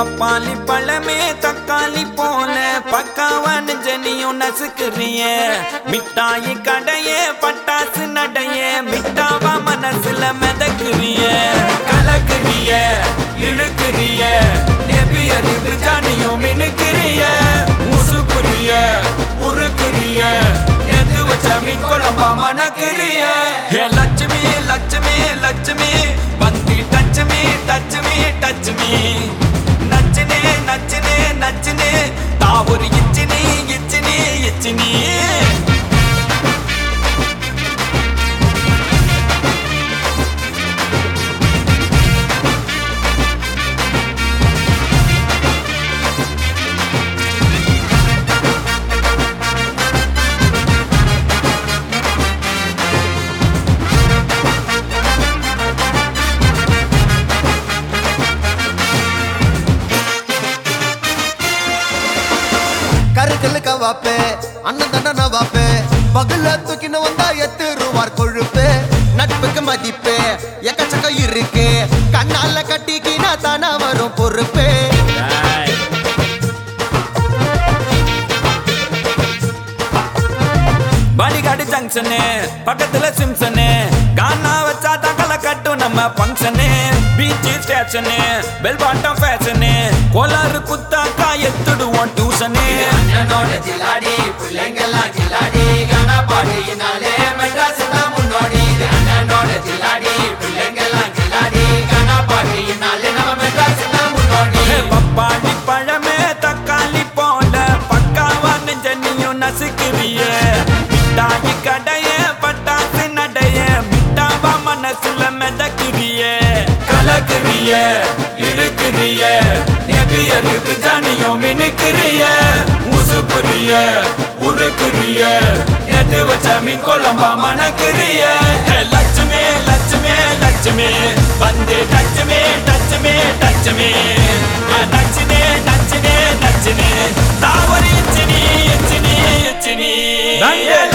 பப்பாளி பழமே தக்காளி போல பக்காவான ஜனியும் நசுக்குறிய மிட்டாயி கடையே பட்டாசு நடைய மிட்டாவா மனசுல மிதக்குறிய கலக்குறிய இழுக்குறிய நெபியறிவு ஜானியும் மினுக்குறிய முசுக்குறிய உருக்குறிய எது வச்ச மீன் குழம்பா மணக்குறிய ஹே லட்சுமி லட்சுமி லட்சுமி வந்து touch me touch me touch me நச்சுனே நச்சுனே நச்சுனே தாவூர் இச்சினி இச்சினி இச்சினி கருக்கல்லு கவாப்பே அண்ணன் தண்டன வாப்பே பகல்ல தூக்கின வந்தா எத்து ரூபார் கொழுப்பு நட்புக்கு மதிப்பு எக்கச்சக்கம் இருக்கு கண்ணால கட்டிக்கினா தானா வரும் பொறுப்பு பாடிகாடு ஜங்ஷனு பக்கத்துல சிம்சனு கானா வச்சா தகல கட்டும் நம்ம function beach station bell bottom fashion கோலாறு குத்தாக்கா எத்துடுவோம் டியூஷனு அண்ணனோட ஜில்லாடி பிள்ளைங்கெல்லாம் ஜில்லாடி கனா பாடியினாலே மெட்ராஸ் தான் முன்னோடி இது அண்ணனோட ஜில்லாடி பிள்ளைங்கெல்லாம் ஜில்லாடி கனா பாடியினாலே நம்ம மெட்ராஸ் தான் முன்னோடி பப்பாளி பழமே தக்காளி போல பக்காவா நெஞ்சனியும் நசுக்கிறிய மிட்டாயி கடைய பட்டாசு நடைய மிட்டாவா மனசுல மிதக்கிறிய கலக்குறிய இழுக்கிறிய நெபியருக்கு ஜானியும் மினுக்கிறிய உசுப்புறிய உருக்குறிய எது வச்ச மீன் குழம்பா மணக்குறிய ஹே, லட்சுமி லட்சுமி லட்சுமி வந்து டச்சுமே டச்சுமே டச்சுமே நச்சுனே நச்சுனே நச்சுனே தாவரி இச்சினி இச்சினி இச்சினி